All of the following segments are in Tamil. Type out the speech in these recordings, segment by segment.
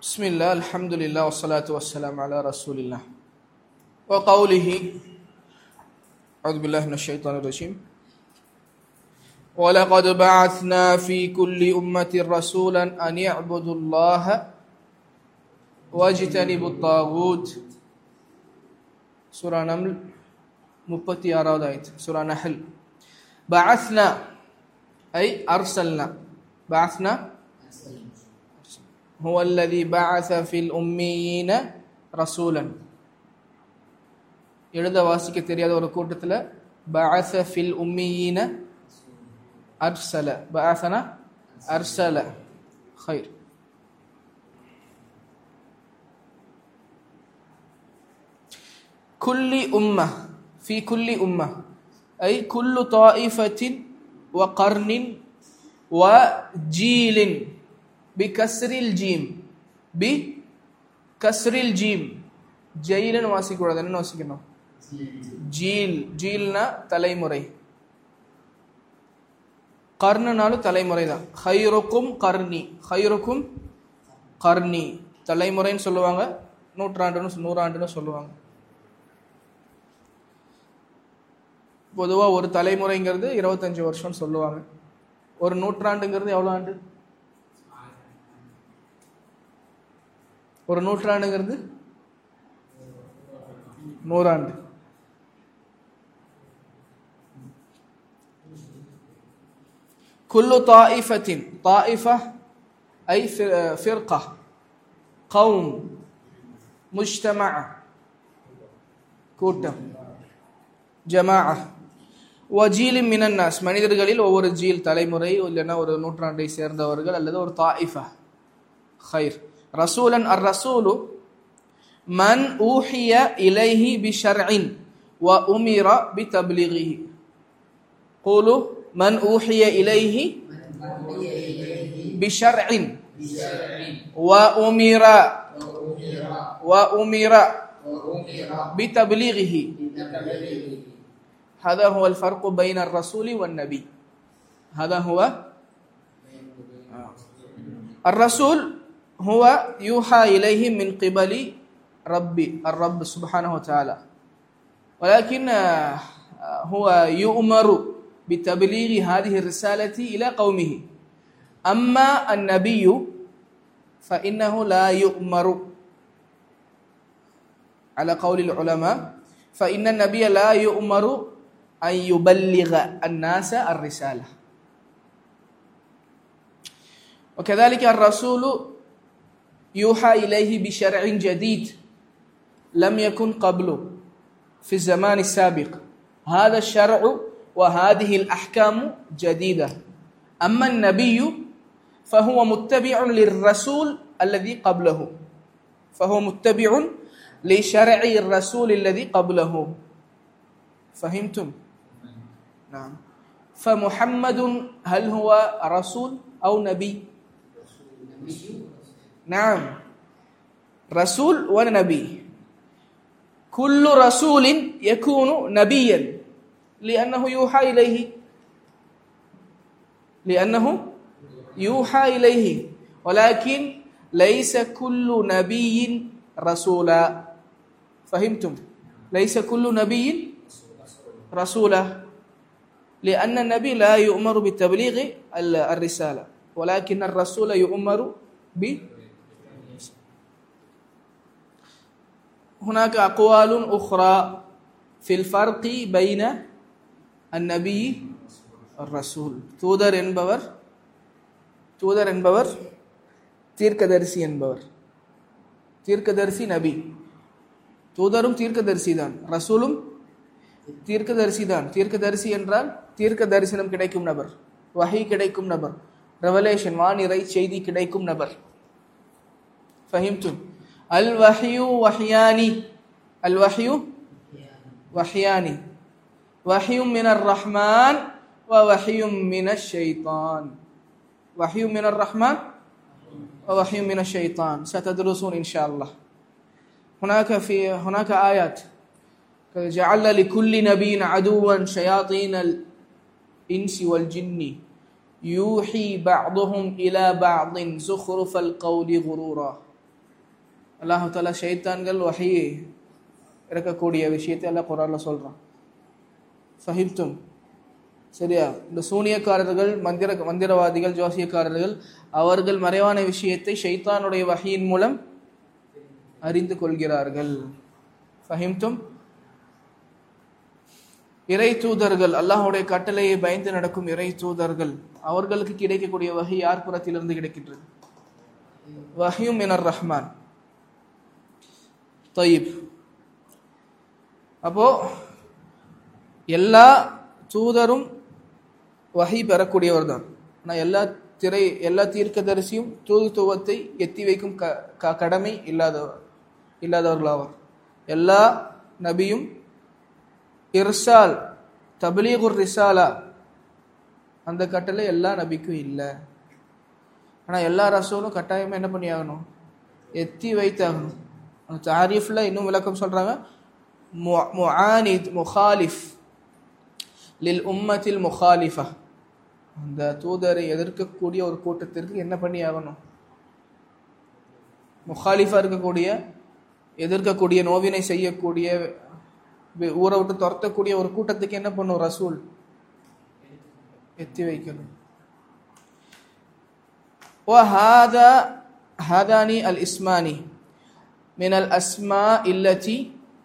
بسم الله الحمد لله والصلاة والسلام على رسول الله وقوله أعوذ بالله من الشيطان الرجيم ولقد بعثنا في كل أمة رسولا أن يعبدوا الله واجتنبوا الطاغوت سورة نمل முப்பத்தி ஆறாவது ஆயத்து சுரா நஹல் பஅஸ்னா ஐ அர்சல்னா பஅஸ்னா هو الذي بعث في الأميين رسولا எழுத வாசிக்க தெரியாத ஒரு கூட்டத்தில் பஅஸ ஃபில் உம்மியீன அர்சல பஅஸனா அர்சல خير كل أمة في كل أمة أي كل طائفة وقرن وجيل بكسر الجيم بكسر الجيم ஜெயிலன்னு வாசிக்கூடாது என்ன வாசிக்கணும் ஜீல் ஜீல்னா தலைமுறை கர்ணனாலும் தலைமுறை தான் ஹைருக்கும் கர்ணி ஹைருக்கும் கர்ணி தலைமுறைன்னு சொல்லுவாங்க நூற்றாண்டுன்னு நூறாண்டுன்னு சொல்லுவாங்க பொதுவாக ஒரு தலைமுறைங்கிறது இருபத்தஞ்சி வருஷம்னு சொல்லுவாங்க ஒரு நூற்றாண்டுங்கிறது எவ்வளோ ஆண்டு ஒரு நூற்றாண்டுங்கிறது நூறாண்டு كل طائفة طائفة أي فرقة قوم مجتمع கூட்டம் ஜமாஅ வஜீலி மினன்னாஸ் மனிதர்களில் ஒவ்வொரு ஜீல் தலைமுறை இல்லைன்னா ஒரு நூற்றாண்டை சேர்ந்தவர்கள் அல்லது ஒரு தாயிஃபா ஹைர் ரசூலன் அர் ரசூலு மன் ஊஹிய இலைஹி பி ஷர்இன் வ உமிர பி தப்லீகிஹி قولوا من أوحي إليه بشرع وأمر وأمر بتبليغه هذا هو الفرق بين الرسول والنبي هذا هو الرسول هو يوحى إليه من قبل ربي الرب سبحانه وتعالى ولكن هو يؤمر بتبليغ هذه الرسالة إلى قومه أما النبي فإنه لا يؤمر على قول العلماء فإن النبي لا يؤمر أن يبلغ الناس الرسالة وكذلك الرسول يوحى إليه بشرع جديد لم يكن قبله في الزمان السابق هذا الشرع وهذه الأحكام جديدة أما النبي فهو متبع للرسول الذي قبله فهو متبع لشرع الرسول الذي قبله فهمتم نعم فمحمد هل هو رسول أو نبي نعم رسول ونبي كل رسول يكون نبيا لأنه يوحى إليه لأنه يوحى إليه ولكن ليس كل نبي رسولا فهمتم ليس كل نبي رسولا لأن النبي لا يؤمر بتبليغ الرسالة ولكن الرسول يؤمر ب هناك أقوال أخرى في الفرق بين النبي الرسول தூதர் என்பவர் தூதர் என்பவர் தீர்க்கதரிசி என்பவர் தீர்க்கதரிசி நபி தூதரும் தீர்க்கதரிசி தான் ரசூலும் தீர்க்கதரிசி தான் தீர்க்கதரிசி என்றால் தீர்க்க தரிசனம் கிடைக்கும் நபர் வகை கிடைக்கும் நபர் ரெவலேஷன் வானிறை செய்தி கிடைக்கும் நபர் ஃபஹிம்தும் அல் வஹியு வஹியானி அல் வஹியு வஹியானி வஹியும் மினர் ரஹ்மான் ووحي من الشيطان وحي من الرحمن ووحي من الشيطان ستدرسون إن شاء الله هناك في هناك آيات جعل لكل نبي عدوا شياطين الإنس والجن يوحي بعضهم إلى بعض زخرف القول غرورا அல்லாஹு தாலா ஷைத்தான்கள் வகை இறக்கக்கூடிய விஷயத்தை எல்லாம் குரான்ல சொல்றான் ஃபஹிப்தும் சரியா இந்த சூனியக்காரர்கள் மந்திர மந்திரவாதிகள் ஜோசியக்காரர்கள் அவர்கள் மறைவான விஷயத்தை ஷைத்தானுடைய வகையின் மூலம் அறிந்து கொள்கிறார்கள் ஃபஹிம்தும் இறை தூதர்கள் அல்லாஹுடைய கட்டளையை பயந்து நடக்கும் இறை தூதர்கள் அவர்களுக்கு கிடைக்கக்கூடிய வகை யார் புறத்திலிருந்து கிடைக்கின்றது வஹியும் மினர் ரஹ்மான் தொயிப் அப்போ எல்லா தூதரும் வகை பெறக்கூடியவர் தான் ஆனால் எல்லா திரை எல்லா தீர்க்கதரிசியும் தூதுத்துவத்தை எத்தி வைக்கும் க க- கடமை இல்லாதவர் இல்லாதவர்களாவார் எல்லா நபியும் இர்சால் தபிலீகுர் ரிசாலா அந்த கட்டளை எல்லா நபிக்கும் இல்லை ஆனால் எல்லா ரசூலும் கட்டாயமாக என்ன பண்ணி ஆகணும் எத்தி வைத்தாகணும் அந்த தாரீஃபில் இன்னும் விளக்கம் சொல்கிறாங்க முஆனித் முஹாலிஃப் லில் உம்மத்தில் முஹாலிஃபா அந்த தூதரை எதிர்க்கக்கூடிய ஒரு கூட்டத்திற்கு என்ன பண்ணி ஆகணும் முஹாலிஃபா இருக்கக்கூடிய எதிர்க்கக்கூடிய நோவினை செய்யக்கூடிய வி- ஊரை விட்டு துரத்தக்கூடிய ஒரு கூட்டத்துக்கு என்ன பண்ணும் ரசூல் எத்தி வைக்கணும் وهذا هذان الاسمان من الاسماء التي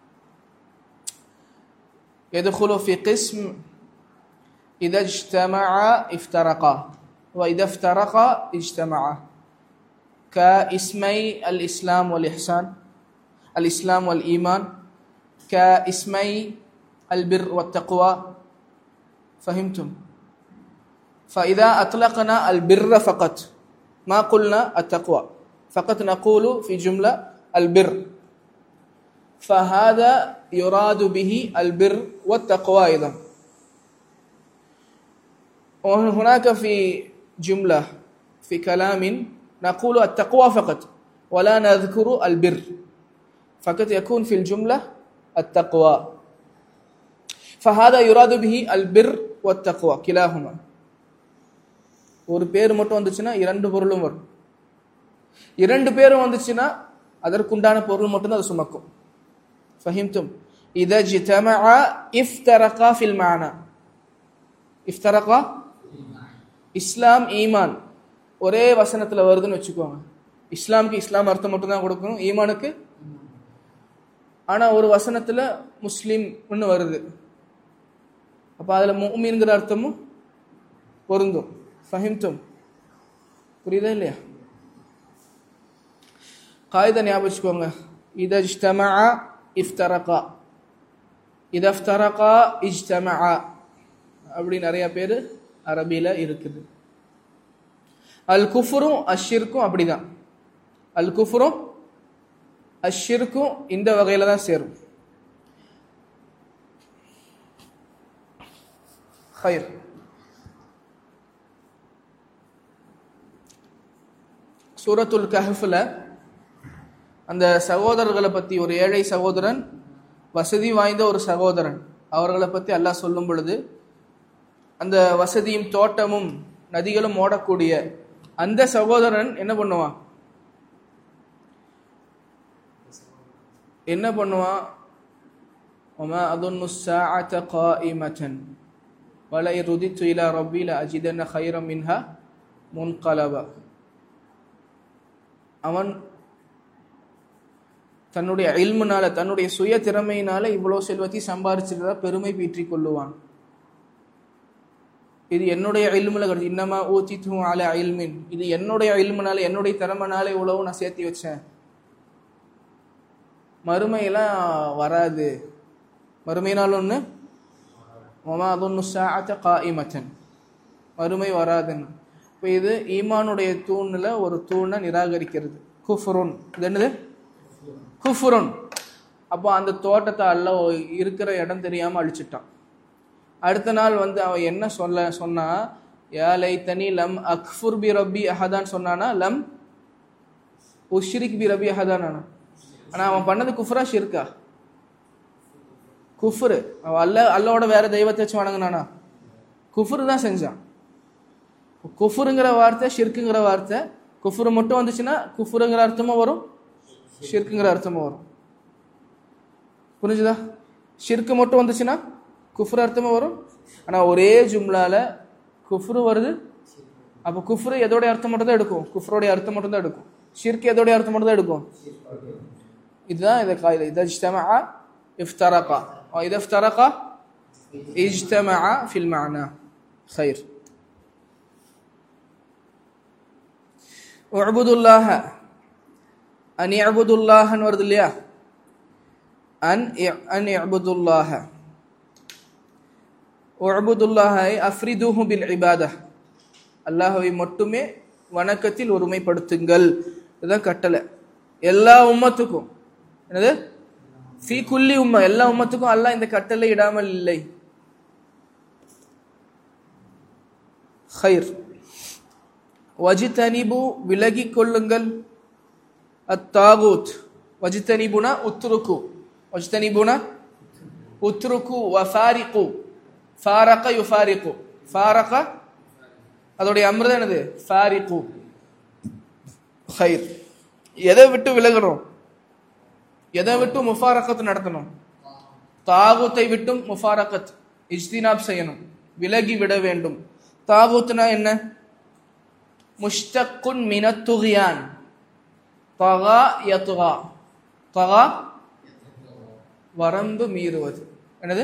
يدخل في قسم إذا اجتمعا افترقا وإذا افترقا اجتمعا كاسمي الإسلام والإحسان الإسلام والإيمان كاسمي البر والتقوى فهمتم فإذا أطلقنا البر فقط ما قلنا التقوى فقط نقول في جملة البر فهذا يراد به البر والتقوى أيضا وهناك في جملة في كلام نقول التقوى فقط ولا نذكر البر فقط يكون في الجملة التقوى فهذا يراد به البر والتقوى كلاهما ஒரு பேர் மட்டும் வந்துச்சுன்னா இரண்டு பொருளும் வரும் இரண்டு பேரும் வந்துச்சுன்னா அதற்குண்டான பொருள் மட்டும்தான் அது சுமக்கும் ஃபஹிம்தும் إذا اجتمعا افترقا في المعنى افترقا இஸ்லாம் ஈமான் ஒரே வசனத்துல வருதுன்னு வச்சுக்கோங்க இஸ்லாமுக்கு இஸ்லாம் அர்த்தம் மட்டும்தான் கொடுக்கணும் ஈமானுக்கு ஆனா ஒரு வசனத்துல முஸ்லீம்னு வருது அப்ப அதுல முஃமின்ங்கிற அர்த்தமும் பொருந்தும் ஃபஹிம்தும் புரியுதா இல்லையா காயிதை ஞாபகம் வச்சுக்கோங்க இத இஜ்தமா இஃப்தரகா இத இஃப்தரகா இஜ்தமா அப்படி நிறைய பேர் அரபியில இருக்குது அல் குஃபுரும் அஷிர்க்கும் அப்படிதான் அல் குஃபுரும் அஷிர்க்கும் இந்த வகையில தான் சேரும் ஹைர் சூரத்துல் கஹஃப்ல அந்த சகோதரர்களை பத்தி ஒரு ஏழை சகோதரன் வசதி வாய்ந்த ஒரு சகோதரன் அவர்களை பத்தி அல்லாஹ் சொல்லும் பொழுது அந்த வசதியும் தோட்டமும் நதிகளும் ஓடக்கூடிய அந்த சகோதரன் என்ன பண்ணுவான் என்ன பண்ணுவான் وما أظن الساعة قائمة ولئن رددت إلى ربي لأجدن خيرا منها منقلبا அவன் தன்னுடைய இல்முனால தன்னுடைய சுய திறமையினால இவ்வளவு செல்வத்தை சம்பாரிச்சிருந்தா பெருமை பீற்றிக் கொள்ளுவான் இது என்னுடைய இல்முல கிடையாது இன்னமா ஊத்தித்து அல இல்மின் இது என்னுடைய இல்முனால என்னுடைய திறமைனால இவ்வளவு நான் சேர்த்தி வச்சேன் மறுமையெல்லாம் வராது மறுமையினால் ஒன்று ஒமா அதுன்னு சாத்த காயிமத்தன் மறுமை வராதுன்னு இப்போ இது ஈமானுடைய தூணில் ஒரு தூணை நிராகரிக்கிறது குஃபுருன் இது என்னது குஃபுருன் அப்போ அந்த தோட்டத்தை அல்ல இருக்கிற இடம் தெரியாமல் அழிச்சிட்டான் அடுத்த நாள் வந்து அவன் என்ன சொல்ல சொன்னா யா லைத்தனி லம் அக்ஃபுர் பி ரப்பி அஹதான்னு சொன்னானா லம் உஷ்ரிக் பி ரபி அஹதான் ஆனா அவன் பண்ணது குஃப்ரா ஷிர்கா குஃப்ரு அவன் அல்ல அல்லோட வேற தெய்வத்தை வச்சு வணங்கினானா குஃப்ரு தான் செஞ்சான் குஃபுருங்கிற வார்த்தை ஷிர்க்குங்கிற வார்த்தை குஃபுரு மட்டும் வந்துச்சுன்னா குஃபுருங்கிற அர்த்தமும் வரும் ஷிர்க்குங்கிற அர்த்தமும் வரும் புரிஞ்சுதா ஷிர்க்கு மட்டும் வந்துச்சுன்னா குஃப்ரு அர்த்தமும் வரும் ஆனா ஒரே ஜும்லால குஃப்ரு வருது அப்போ குஃப்ரு எதோடைய அர்த்தம் மட்டும் தான் எடுக்கும் குஃப்ரோடைய அர்த்தம் மட்டும் தான் எடுக்கும் ஷிர்க் எதோடைய அர்த்தம் மட்டும் தான் எடுக்கும் இதுதான் இந்த காயில இதை இஜ்தமா இஃப்தரகா இதை இஃப்தரகா இஜ்தமா ஃபில் மஅனா خير உஅபுதுல்லாஹ அன் இஅபுதுல்லாஹன் வருது இல்லையா அன் இ- அன் இஅபுதுல்லாஹ உஅபுதுல்லாஹை அஃப்ரிதுஹு பில் இபாதஹ் அல்லாஹ்வை மட்டுமே வணக்கத்தில் ஒருமைப்படுத்துங்கள் இதுதான் கட்டளை எல்லா உம்மத்துக்கும் என்னது ஃபீ குல்லி உம்ம எல்லா உம்மத்துக்கும் அல்லாஹ் இந்த கட்டளை இடாமல் இல்லை خير வஜிதனிபு விலகிக் கொள்ளுங்கள் அத்தாகூத் வஜிதனிபுனா உத்ருக்கு வஜிதனிபுனா உத்ருக்கு வஃபாரிகு ஃபாரக யுஃபாரிகு ஃபாரக அதோடைய அமிர்தம் என்னது ஃபாரிகு خير எதை விட்டு விலகணும் எதை விட்டு முஃபாரகத் நடத்தணும் தாகூத்தை விட்டும் முஃபாரகத் இஜ்தினாப் செய்யணும் விலகி விட வேண்டும் தாகூத்னா என்ன முஷ்தக்குன் மினத் துகியான் தகா யத்கா தகா வரம்பு மீறுவது என்னது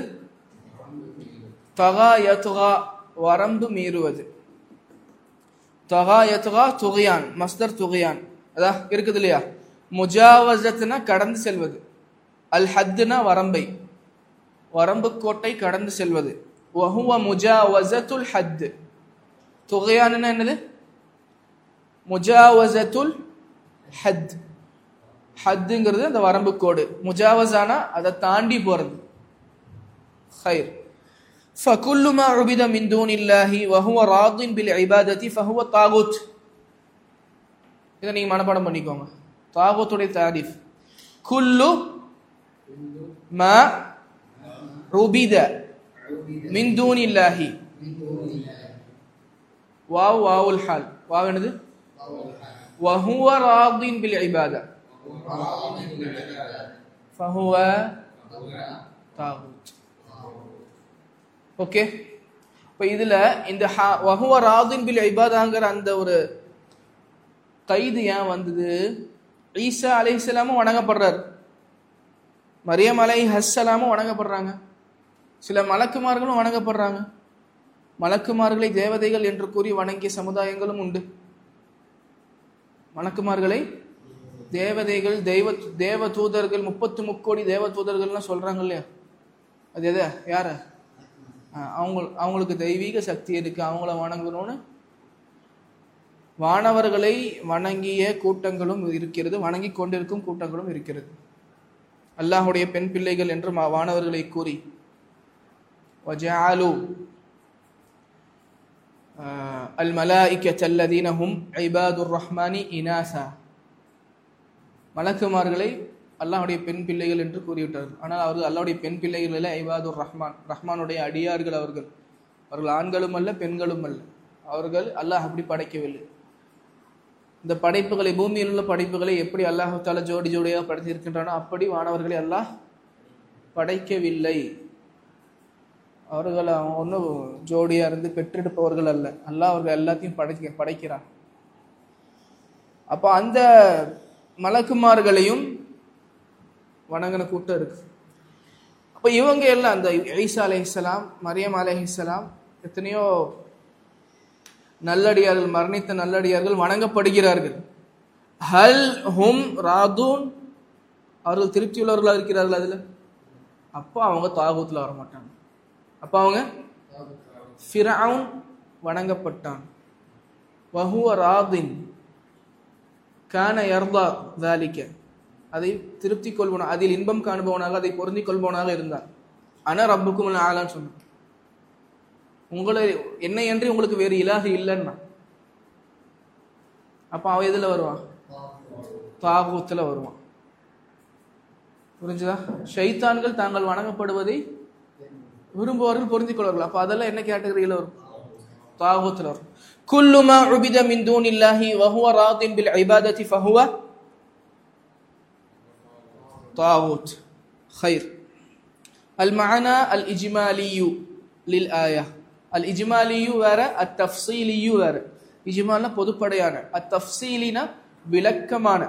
தகா யத்கா வரம்பு மீறுவது தகா யத்கா துகியான் மஸ்தர் துகியான் அதா இருக்குது இல்லையா முஜாவசத்னா கடந்து செல்வது அல் ஹத்துனா வரம்பை வரம்பு கோட்டை கடந்து செல்வது வஹுவ முஜாவசத்துல் ஹத் துகையானுன்னா என்னது முஜாவசத்துல் ஹத் ஹத்துங்கிறது அந்த வரம்பு கோடு முஜாவசானா அதை தாண்டி போறது خير فكل ما عبد من دون الله وهو راض بالعبادة فهو طاغوت இதை நீங்க மனப்பாடம் பண்ணிக்கோங்க தாகூத்துடைய தாரிஃப் குல்லு மா ருபித மின் தூனில்லாஹி வாவ் வாவுல் ஹால் வாவ் என்னது வஹுவ ராதின் பில் இபாதா ஃபஹுவ தாகூத் ஓகே இப்போ இதுல இந்த ஹா- வஹுவ ராதின் பில் இபாதாங்கிற அந்த ஒரு கைது ஏன் வந்தது ஈசா அலைஹிஸ்ஸலாமும் வணங்கப்படுறார் மரியம் அலை ஹஸ்ஸலாமும் வணங்கப்படுறாங்க சில மலக்குமார்களும் வணங்கப்படுறாங்க மலக்குமார்களை தேவதைகள் என்று கூறி வணங்கிய சமுதாயங்களும் உண்டு மலக்குமார்களை தேவதைகள் தெய்வ தேவ தூதர்கள் முப்பத்து முக்கோடி தேவ தூதர்கள்லாம் சொல்றாங்க இல்லையா அது எதை யார அவங்க அவங்களுக்கு தெய்வீக சக்தி இருக்கு அவங்கள வணங்கணும்னு வானவர்களை வணங்கிய கூட்டங்களும் இருக்கிறது வணங்கி கொண்டிருக்கும் கூட்டங்களும் இருக்கிறது அல்லாஹுடைய பெண் பிள்ளைகள் என்று மா- வானவர்களை கூறி وجعلوا آه، الملائكة الذين هم عباد الرحمن إناثا மலக்குமார்களை அல்லாஹ்வுடைய பெண் பிள்ளைகள் என்று கூறிவிட்டார்கள் ஆனால் அவர்கள் அல்லாஹ்வுடைய பெண் பிள்ளைகள் அல்ல ஐபாதுர் ரஹ்மான் ரஹ்மானுடைய அடியார்கள் அவர்கள் அவர்கள் ஆண்களும் அல்ல பெண்களும் அல்ல அவர்கள் அல்லாஹ் அப்படி படைக்கவில்லை இந்த படைப்புகளை பூமியில் உள்ள படைப்புகளை எப்படி அல்லாஹ் தால ஜோடி ஜோடியாக படைத்திருக்கின்றானோ அப்படி வானவர்களை அல்லாஹ் படைக்கவில்லை அவர்கள் ஒன்றும் ஜோடியா இருந்து பெற்றெடுப்பவர்கள் அல்ல அல்லாஹ் அவர்கள் எல்லாத்தையும் படைக்க படைக்கிறான் அப்போ அந்த மலக்குமார்களையும் வணங்கின கூட்டம் இருக்கு அப்போ இவங்க எல்லாம் அந்த ஈசா அலைஹிஸ்ஸலாம் மரியம் அலைஹிஸ்ஸலாம் எத்தனையோ நல்லடியார்கள் மரணித்த நல்லடியார்கள் வணங்கப்படுகிறார்கள் ஹல் ஹும் ராதூன் அவர்கள் திருப்தியுள்ளவர்களாக இருக்கிறார்கள் அதுல அப்போ அவங்க தாகூத்துல வர மாட்டாங்க அப்போ அவங்க ஃபிரவுன் வணங்கப்பட்டான் வஹுவ ராதின் கான யர்தா தாலிக்க அதை திருப்தி கொள்பவனாக அதில் இன்பம் காணுபவனாக அதை பொருந்திக் கொள்பவனாக இருந்தான் அன ரப்புக்கும் ஆளான்னு சொன்னான் உங்களை என்னை என்று உங்களுக்கு வேறு இலாகு இல்லைன்னா அப்ப அவன் எதுல வருவான் தாகூத்துல வருவான் புரிஞ்சுதா ஷைத்தான்கள் தாங்கள் வணங்கப்படுவதை விரும்புவார்கள் பொருந்திக் கொள்வார்கள் அப்ப அதெல்லாம் என்ன கேட்டகரியில வரும் தாகூத்துல வரும் குல்லு மா உபித மின் தூனில்லாஹி வஹுவ ராதின் பில் இபாதத்தி ஃபஹுவ طاغوت خير المعنى الإجمالي للآية الإجمالي வேற التفصيلي வேற இஜ்மால்னா பொதுப்படையான அத்தஃசீலினா விளக்கமான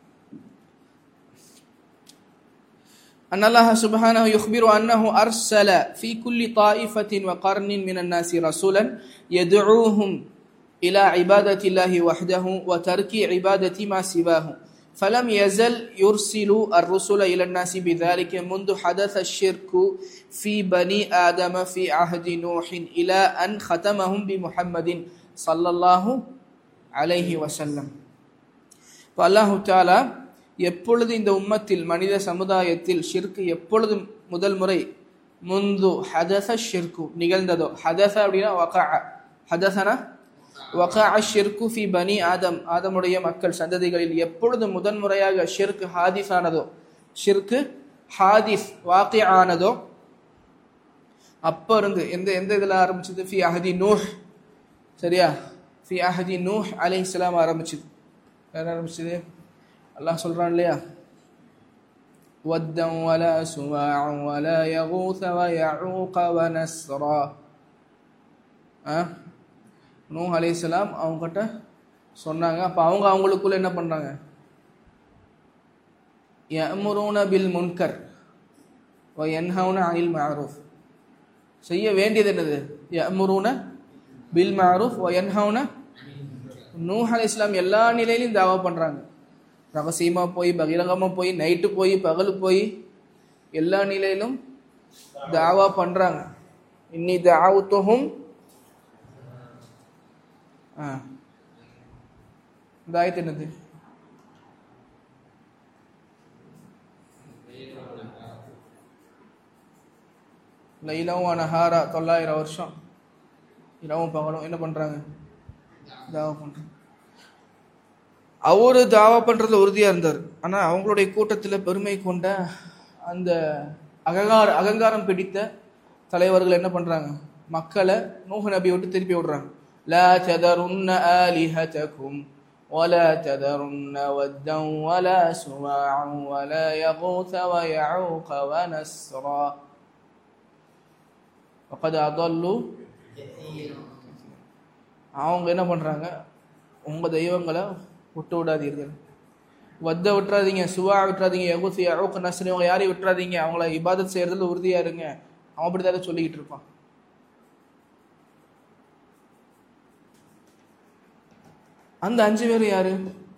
أن الله سبحانه يخبر أنه أرسل في كل طائفة وقرن من الناس رسولا يدعوهم إلى عبادة الله وحده وترك عبادة ما سواه فلم يزل يرسل الرسل إلى الناس بذلك منذ حدث الشرك في بني آدم في عهد نوح إلى أن ختمهم بمحمد صلى الله عليه وسلم فالله تعالى எப்பொழுது இந்த உம்மத்தில் மனித சமுதாயத்தில் ஷிர்கு எப்பொழுது முதல் முறை முந்து ஹதச ஷிர்கு நிகழ்ந்ததோ ஹதச அப்படின்னா வகா ஹதசனா வகா ஷிர்கு ஃபி பனி ஆதம் ஆதமுடைய மக்கள் சந்ததிகளில் எப்பொழுது முதன்முறையாக ஷிர்கு ஹாதிஸ் ஆனதோ ஷிர்கு ஹாதிஸ் வாக்கி ஆனதோ அப்போ இருந்து எந்த எந்த இதில் ஆரம்பிச்சது ஃபி அஹதி நூஹ் சரியா ஃபி அஹதி நூஹ் அலை இஸ்லாம் ஆரம்பிச்சது யார் ஆரம்பிச்சது அல்லாஹ் சொல்றான் இல்லையா ودا ولا سواع ولا يغوث ويعوق ونسرا நூ அலைசலாம் அவங்ககிட்ட சொன்னாங்க அப்போ அவங்க அவங்களுக்குள்ள என்ன பண்ணுறாங்க யமுரூன பில் முன்கர் ஓ என்ஹவுன அனில் மாரூஃப் செய்ய வேண்டியது என்னது யமுரூன பில் மாரூஃப் ஓ என்ஹவுன நூ அலைஸ்லாம் எல்லா நிலையிலும் தாவா பண்ணுறாங்க ரகசியமாக போய் பகிரங்கமாக போய் நைட்டு போய் பகல் போய் எல்லா நிலையிலும் தாவா பண்ணுறாங்க இன்னி தாவுத்துஹும் ஆ இந்த ஆயத்து என்னது லைலவும் அனஹாரா தொள்ளாயிரம் வருஷம் இரவும் பகலும் என்ன பண்ணுறாங்க தாவா பண்ணுறாங்க அவரு தாவா பண்றதுல உறுதியா இருந்தார் ஆனா அவங்களுடைய கூட்டத்துல பெருமை கொண்ட அந்த அகங்கார அகங்காரம் பிடித்த தலைவர்கள் என்ன பண்றாங்க மக்களை நூஹ நபி விட்டு திருப்பி விடுறாங்க லா ததருன்ன ஆலிஹதகும் ولا تذرن ودا ولا سواعا ولا يغوث ويعوق ونسرا وقد أضلوا அவங்க என்ன பண்றாங்க உங்க தெய்வங்களை விட்டு விடாதீர்கள் வத்த விட்டுறாதீங்க சுவா விட்டுறாதீங்க எகுசி அழுக்க நசனி அவங்க யாரையும் விட்டுறாதீங்க அவங்கள இபாதத் செய்யறதுல உறுதியா இருங்க அவன் அப்படிதான் சொல்லிக்கிட்டு இருப்பான் அந்த அஞ்சு பேர் யாரு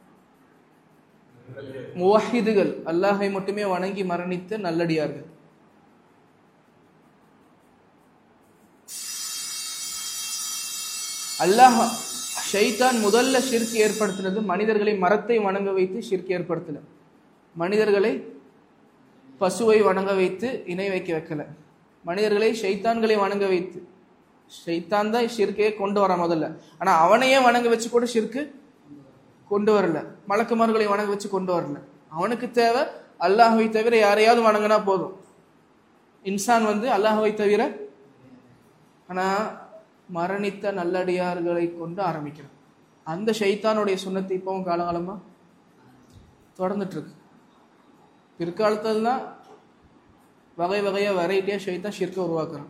முவாஹிதுகள் அல்லாஹை மட்டுமே வணங்கி மரணித்த நல்லடியார்கள் அல்லாஹ் ஷைத்தான் முதல்ல ஷிர்க் ஏற்படுத்தினது மனிதர்களை மரத்தை வணங்க வைத்து ஷிர்க் ஏற்படுத்தல மனிதர்களை பசுவை வணங்க வைத்து இணை வைக்க வைக்கல மனிதர்களை ஷைத்தான்களை வணங்க வைத்து ஷைத்தான் தான் ஷிர்கையே கொண்டு வர முதல்ல ஆனா அவனையே வணங்க வச்சு கூட ஷிர்க்கு கொண்டு வரல மலக்குமார்களை வணங்க வச்சு கொண்டு வரல அவனுக்கு தேவை அல்லாஹவை தவிர யாரையாவது வணங்கினா போதும் இன்சான் வந்து அல்லாஹவை தவிர ஆனா மரணித்த நல்லடியார்களை கொண்டு ஆரம்பிக்கிறான் அந்த ஷைத்தானுடைய சுண்ணத்தை இப்பவும் காலகாலமா தொடர்ந்துட்டு இருக்கு பிற்காலத்தில் தான் வகை வகையா வெரைட்டியா ஷைத்தான் ஷிர்க்க உருவாக்குறான்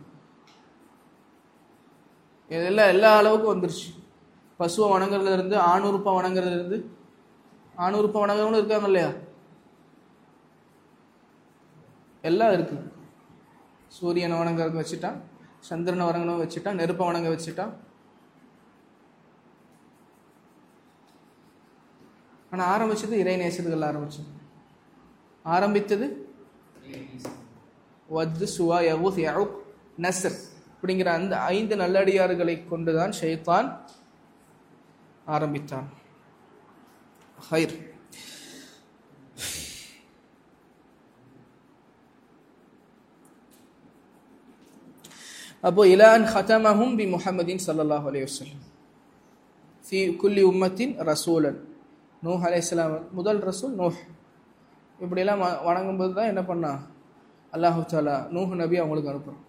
இதெல்லாம் எல்லா அளவுக்கும் வந்துருச்சு பசுவை வணங்குறதுல இருந்து ஆணுறுப்பா வணங்குறதுல இருந்து ஆணுறுப்பா வணங்குறவங்களும் இருக்காங்க இல்லையா எல்லாம் இருக்கு சூரியனை வணங்குறது வச்சுட்டான் சந்திரனை வணங்கணும் வச்சுட்டான் நெருப்பை வணங்க வச்சுட்டான் ஆனா ஆரம்பிச்சது இறை நேசர்கள் ஆரம்பிச்சது ஆரம்பித்தது வத்து சுவா யகுத் யகுக் நஸ்ர் அப்படிங்கிற அந்த ஐந்து நல்லடியார்களை கொண்டுதான் ஷைத்தான் ஆரம்பித்தான் ஹைர் அப்போ இலான் ஹதமஹும் பி முஹம்மதின் சல்லல்லாஹு அலைஹி வஸல்லம் ஃபி குல்லி உம்மத்தின் ரசூலன் நூஹ் அலைஹிஸ்ஸலாம் முதல் ரசூல் நூஹ் இப்படியெல்லாம் வ- வணங்கும்போது தான் என்ன பண்ணா அல்லாஹு தாலா நூஹ் நபி அவங்களுக்கு அனுப்புறான்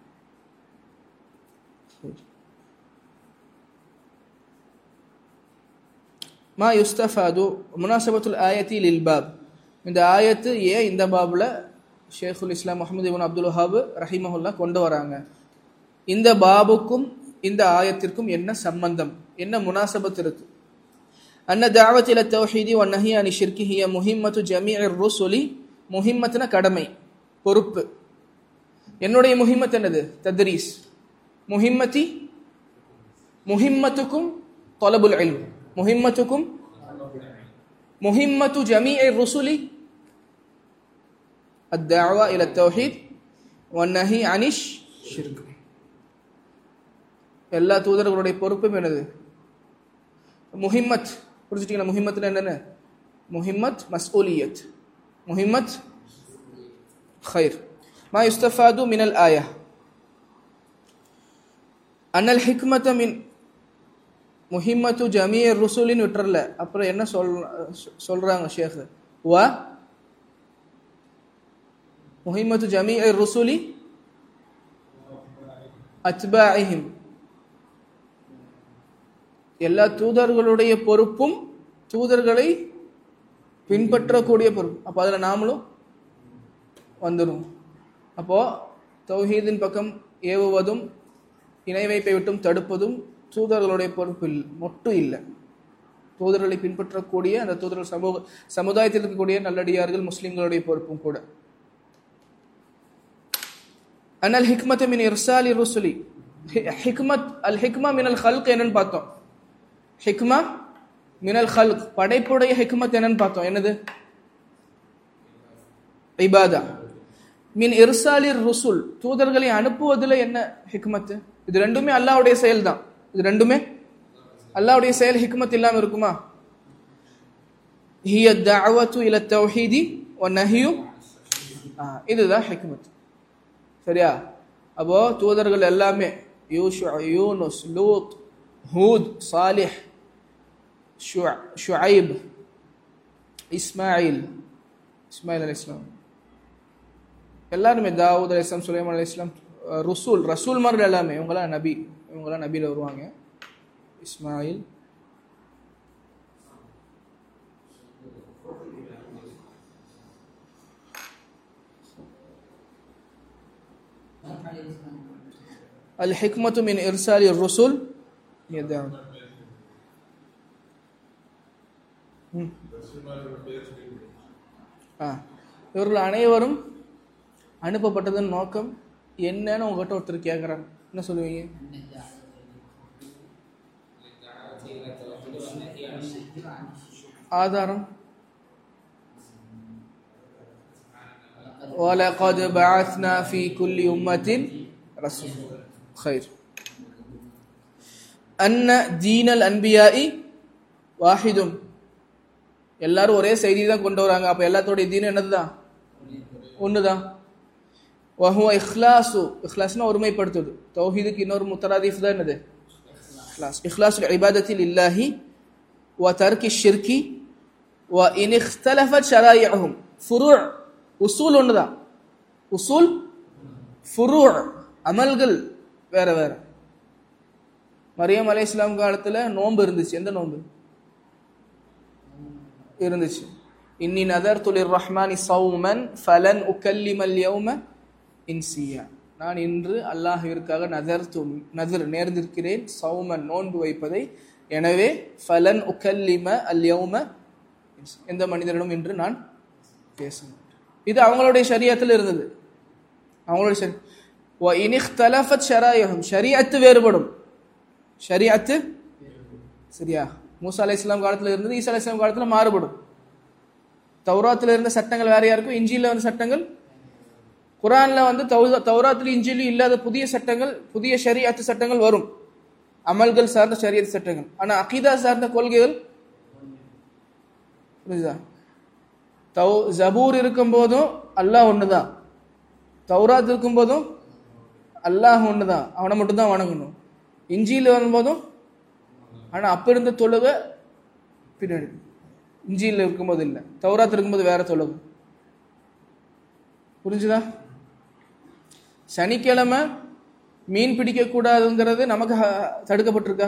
மா யுஸ்தஃபாது முனாசபத்துல் ஆயத்தி லில் பாப் இந்த ஆயத்து ஏன் இந்த பாபில் ஷேகுல் இஸ்லாம் முகமது இவன் அப்துல் வஹாப் ரஹிமஹுல்லா கொண்டு வராங்க இந்த பாபுக்கும் இந்த ஆயத்திற்கும் என்ன சம்பந்தம் என்ன முனாசபத் இருக்கு அன்ன தாவத் இல தௌஹீதி வ நஹி அனி ஷிர்கி ஹிய முஹிம்மத்து ஜமீஇர் ருசுலி முஹிம்மத்துன கடமை பொறுப்பு என்னுடைய முஹிம்மத் என்னது தத்ரீஸ் முஹிம்மதி முஹிம்மத்துக்கும் தொலபுல் இல்ம் முஹிம்மத்துக்கும் முஹிம்மத்து ஜமீஇர் ருசுலி الدعوة إلى التوحيد والنهي عن الشرك எல்லா தூதர்களுடைய பொறுப்பும் என்னது முஹிம்மத் புரிஞ்சுட்டீங்களா முஹிம்மத்னா என்னென்ன முஹிம்மத் மஸ்ஊலியத் முஹிம்மத் خير ما يستفاد من الآية أن الحكمة من முஹிம்மத்து ஜமீ ருசூலின்னு விட்டுறல அப்புறம் என்ன சொல் சொல்றாங்க ஷேக் வ முஹிம்மத்து ஜமீ ருசூலி அத்பாஇஹிம் எல்லா தூதர்களுடைய பொறுப்பும் தூதர்களை பின்பற்றக்கூடிய பொறுப்பு அப்போ அதில் நாமளும் வந்துடும் அப்போ தௌஹீதின் பக்கம் ஏவுவதும் இணை வைப்பை விட்டும் தடுப்பதும் தூதர்களுடைய பொறுப்பு இல்லை மொட்டும் இல்லை தூதர்களை பின்பற்றக்கூடிய அந்த தூதர்கள் சமூக சமுதாயத்தில் இருக்கக்கூடிய நல்லடியார்கள் முஸ்லிம்களுடைய பொறுப்பும் கூட அனல் ஹிக்மத் மின் இர்சாலி ருசுலி ஹிக்மத் அல் ஹிக்மா மினல் ஹல்க் என்னன்னு பார்த்தோம் ஹிக்மா மினல் ஹல்க் படைப்புடைய ஹிக்மத் என்னன்னு பார்த்தோம் என்னது இபாதா மின் இர்சாலி ருசுல் தூதர்களை அனுப்புவதில் என்ன ஹிக்மத் இது ரெண்டுமே அல்லாவுடைய செயல் தான் இது ரெண்டுமே அல்லாவுடைய செயல் ஹிக்மத் இல்லாம இருக்குமா ஹிய தஅவத்து இல தௌஹீதி வ நஹியு இதுதான் ஹிக்மத் சரியா அப்போ தூதர்கள் எல்லாமே யூஷு யூனுஸ் லூத் ஹூத் சாலிஹ் ஷுஐப் இஸ்மாயில் இஸ்மாயில் அலி இஸ்லாம் எல்லாருமே தாவூத் அலி இஸ்லாம் சுலைமான் அலி இஸ்லாம் ருசூல் ரசூல் மாதிரி எல்லாமே இவங்களாம் நபி இவங்களாம் நபியில் வருவாங்க இஸ்மாயில் الحكمة من إرسال الرسل يدعون ஆ இவர்கள் அனைவரும் அனுப்பப்பட்டதன் நோக்கம் என்னன்னு உங்ககிட்ட ஒருத்தர் கேட்குறாங்க என்ன சொல்லுவீங்க ஆதாரம் وَلَقَدْ بَعَثْنَا فِي كُلِّ أُمَّةٍ رَسُولًا خير أن دين الأنبياء واحد எல்லாரும் ஒரே செய்தி தான் கொண்டு வராங்க அப்ப எல்லாத்தோடைய தீன் என்னதுதான் ஒண்ணுதான் வஹுவ இஹ்லாசு இஹ்லாஸ்னா ஒருமைப்படுத்துது தௌஹீதுக்கு இன்னொரு முத்தராதீஃப் தான் என்னது இஹ்லாஸ் இஹ்லாஸ் இபாதத்தில் இல்லாஹி வ தர்கி ஷிர்கி வ இன் இഖ്തലفت شرائعهم ஃபுரூ உசூல் ஒண்ணுதான் உசூல் ஃபுரூ அமல்கள் வேற வேற மரியம் அலை இஸ்லாம் காலத்துல நோன்பு இருந்துச்சு எந்த நோன்பு இருந்துச்சு இன்னி நதர் துலிர் ரஹ்மானி சௌமன் ஃபலன் உக்கல்லிமல் யௌம இன்சியா நான் இன்று அல்லாஹிற்காக நதர் து நதர் நேர்ந்திருக்கிறேன் சௌமன் நோன்பு வைப்பதை எனவே ஃபலன் உக்கல்லிம அல் யௌம எந்த மனிதனிடம் இன்று நான் பேச இது அவங்களுடைய சரியத்தில் இருந்தது அவங்களுடைய சரி இனிஹ்தலஃபத் ஷராயஹும் ஷரியத்து வேறுபடும் ஷரியத்து சரியா மூசா அலை இஸ்லாம் காலத்தில் இருந்தது ஈசா அலை இஸ்லாம் காலத்தில் மாறுபடும் தௌராத்தில் இருந்த சட்டங்கள் வேறையா இருக்கும் இஞ்சியில் வந்த சட்டங்கள் குரான்ல வந்து தௌராத்தில் இஞ்சிலும் இல்லாத புதிய சட்டங்கள் புதிய ஷரியத்து சட்டங்கள் வரும் அமல்கள் சார்ந்த ஷரியத் சட்டங்கள் ஆனா அகீதா சார்ந்த கொள்கைகள் புரியுதா தௌ ஜபூர் இருக்கும் போதும் அல்லாஹ் ஒண்ணுதான் தௌராத் இருக்கும் போதும் அல்லாஹ் ஒண்ணுதான் அவனை மட்டும் தான் வணங்கணும் இஞ்சியில் வரும்போதும் ஆனா அப்ப இருந்த தொழுகை பின்னாடி இஞ்சியில் இருக்கும்போது இல்லை தௌராத் இருக்கும்போது வேற தொழுகை புரிஞ்சுதா சனிக்கிழமை மீன் பிடிக்க கூடாதுங்கிறது நமக்கு தடுக்கப்பட்டிருக்கா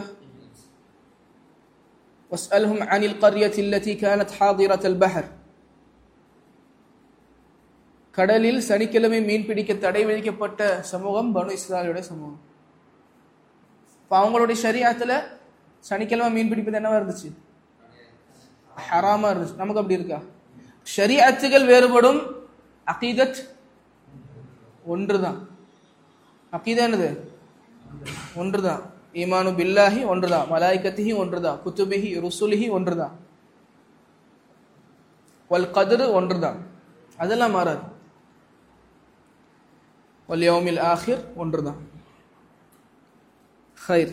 واسألهم عن القرية التي كانت حاضرة البحر கடலில் சனிக்கிழமை மீன் பிடிக்க தடை விதிக்கப்பட்ட சமூகம் பனு இஸ்ராயலுடைய சமூகம் இப்போ அவங்களுடைய ஷரியாத்துல சனிக்கிழமை மீன் பிடிப்பது என்னவா இருந்துச்சு ஹராமா இருந்துச்சு நமக்கு அப்படி இருக்கா ஷரியாத்துகள் வேறுபடும் அகீதத் ஒன்றுதான் அகீதா என்னது ஒன்றுதான் ஈமானு பில்லாஹி ஒன்றுதான் மலாய்கத்திஹி ஒன்றுதான் குத்துபிஹி ருசுலிஹி ஒன்றுதான் வல் கதிர் ஒன்றுதான் அதெல்லாம் மாறாது வல் யௌமில் ஆஹிர் ஒன்றுதான் خير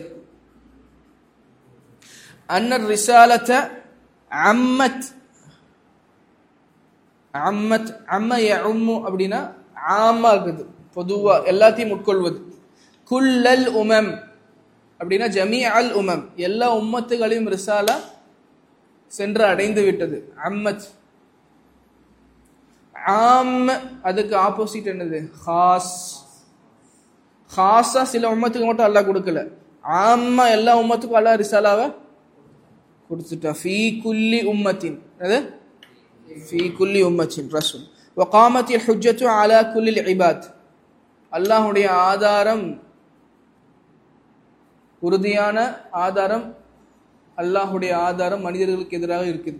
أن الرسالة عمت عمت عم يعم அப்படின்னா ஆமா இருக்குது பொதுவா எல்லாத்தையும் உட்கொள்வது குல்லல் உமம் அப்படின்னா ஜமீ அல் உமம் எல்லா உம்மத்துகளையும் ரிசாலா சென்று அடைந்து விட்டது அம்மத் ஆம் அதுக்கு ஆப்போசிட் என்னது ஹாஸ் ஹாஸா சில உம்மத்துக்கு மட்டும் அல்லாஹ் கொடுக்கல ஆமா எல்லா உம்மத்துக்கும் அல்லாஹ் ரிசாலாவை கொடுத்துட்டா ஃபீ குல்லி உம்மத்தின் அது ஃபீ குல்லி உம்மத்தின் ரசூல் وقامت الحجة على كل العباد அல்லாஹ்வுடைய ஆதாரம் உறுதியான ஆதாரம் அல்லாஹ்வுடைய ஆதாரம் மனிதர்களுக்கு எதிராக இருக்குது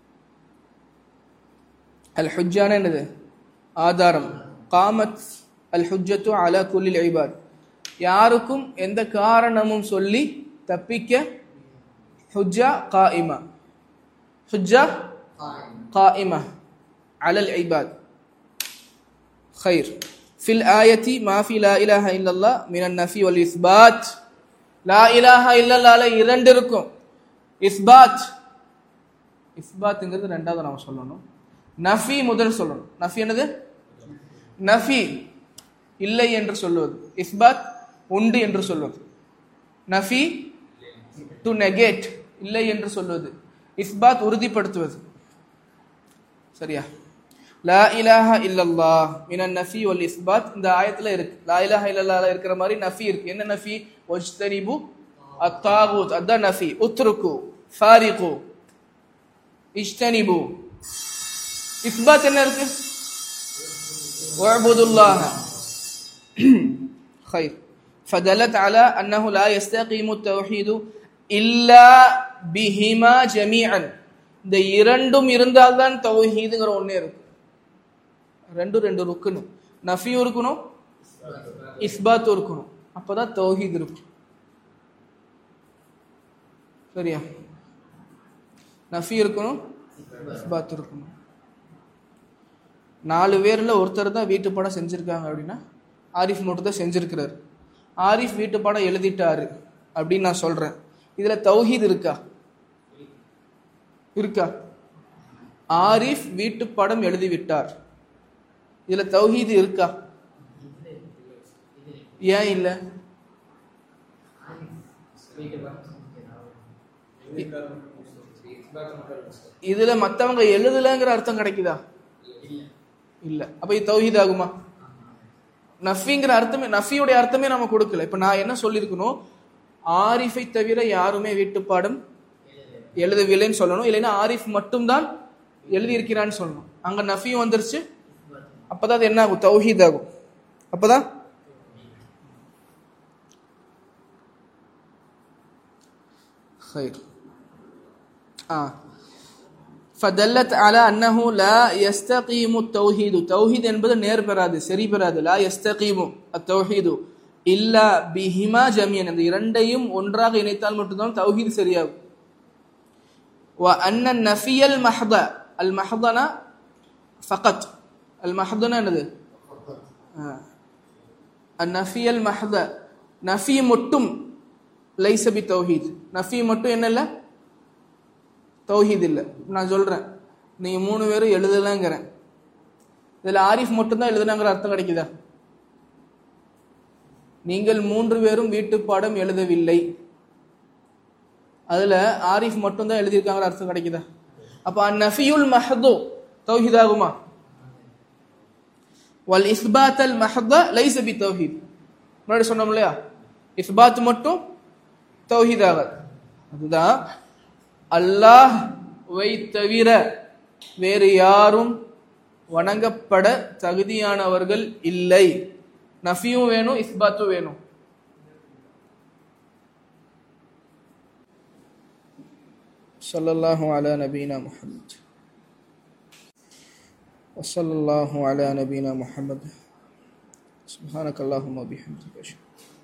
அல் ஹுஜ்ஜான என்னது ஆதாரம் காமத் அல் ஹுஜ்ஜத்து அலா குல்லில் ஐபாத் யாருக்கும் எந்த காரணமும் சொல்லி தப்பிக்க ஹுஜ்ஜா காயிமா ஹுஜ்ஜா காயிமா அலல் ஐபாத் خير في الآية ما في لا إله إلا الله من النفي والإثبات لا إله إلا الله ல இரண்டு இருக்கும் இஸ்பாத் இஸ்பாத்ங்கிறது ரெண்டாவது நாம சொல்லணும் நஃபி முதல் சொல்லணும் நஃபி என்னது நஃபி இல்லை என்று சொல்வது இஸ்பாத் உண்டு என்று சொல்வது நஃபி டு நெகேட் இல்லை என்று சொல்வது இஸ்பாத் உறுதிப்படுத்துவது சரியா லா இலாஹ இல்லல்லாஹ் மினன் நஃபி வல் இஸ்பாத் இந்த ஆயத்துல இருக்கு லா இலாஹ இல்லல்லாஹ்ல இருக்கிற மாதிரி நஃபி இருக்கு என்ன நஃபி வஜ்தனிபு அத்தாகுத் அதான் நஃபி உத்ருக்கு ஃபாரிகு இஜ்தனிபு இஸ்பாத் என்ன இருக்கு واعبدوا الله خير فدلت على أنه لا يستقيم التوحيد إلا بهما جميعا இந்த இரண்டும் இருந்தால்தான் தௌஹீதுங்கிற ஒண்ணே இருக்கும் ரெண்டு ரெண்டு ருக்கணும் நஃபியும் இருக்கணும் இஸ்பாத்தும் இருக்கணும் அப்பதான் தௌஹீத் இருக்கும் சரியா நஃபி இருக்கணும் இஸ்பாத் இருக்கணும் நாலு பேர்ல ஒருத்தர் தான் வீட்டு பாடம் செஞ்சிருக்காங்க அப்படின்னா ஆரிஃப் மட்டும் தான் செஞ்சிருக்கிறாரு ஆரிஃப் வீட்டு பாடம் எழுதிட்டாரு அப்படின்னு நான் சொல்றேன் இதுல தௌஹீத் இருக்கா இருக்கா ஆரிஃப் வீட்டு பாடம் எழுதி விட்டார் இதுல தௌஹீது இருக்கா ஏன் இல்ல இதுல மத்தவங்க எழுதலங்கிற அர்த்தம் கிடைக்குதா இல்ல அப்ப இது தௌஹீத் ஆகுமா நஃபிங்கிற அர்த்தமே நஃபியுடைய அர்த்தமே நம்ம கொடுக்கல இப்ப நான் என்ன சொல்லியிருக்கணும் ஆரிஃபை தவிர யாருமே வீட்டுப்பாடம் எழுதவில்லைன்னு சொல்லணும் இல்லைன்னா ஆரிஃப் மட்டும்தான் எழுதியிருக்கிறான்னு சொல்லணும் அங்க நஃபியும் வந்துருச்சு அப்பதான் அது என்ன ஆகும் தௌஹீத் ஆகும் அப்பதான் خير آه فدلت على أنه لا يستقيم التوحيد توحيد என்பது நேர் பெறாது சரி பெறாது لا يستقيم التوحيد إلا بهما جميعا இந்த இரண்டையும் ஒன்றாக இணைத்தால் மட்டும்தான் தௌஹீத் சரியாகும் وأن النفي المحض المحضنا فقط المحضنا என்னது النفي المحض நஃபி மட்டும் லைச பி தௌஹீத் நஃபி மட்டும் என்ன இல்லை தௌஹீத் இல்லை நான் சொல்றேன் நீங்க மூணு பேரும் எழுதலங்கிறேன் இதுல ஆரிஃப் மட்டும்தான் எழுதுனாங்கிற அர்த்தம் கிடைக்குதா நீங்கள் மூன்று பேரும் வீட்டு பாடம் எழுதவில்லை அதுல ஆரிஃப் மட்டும்தான் எழுதியிருக்காங்கிற அர்த்தம் கிடைக்குதா அப்ப அந்நஃபியுல் மஹது தௌஹீத் ஆகுமா வல் இஸ்பாத் அல் மஹத லைச பி தௌஹீத் முன்னாடி சொன்னோம் இல்லையா இஸ்பாத் மட்டும் தௌஹீத் ஆகாது அதுதான் அல்லாஹ் வை தவிர வேறு யாரும் வணங்கப்பட தகுதியானவர்கள் இல்லை நஃபியும் வேணும் இஸ்பாத்தும் வேணும் صلى الله على نبينا محمد وصلى الله على نبينا محمد سبحانك اللهم وبحمدك أشهد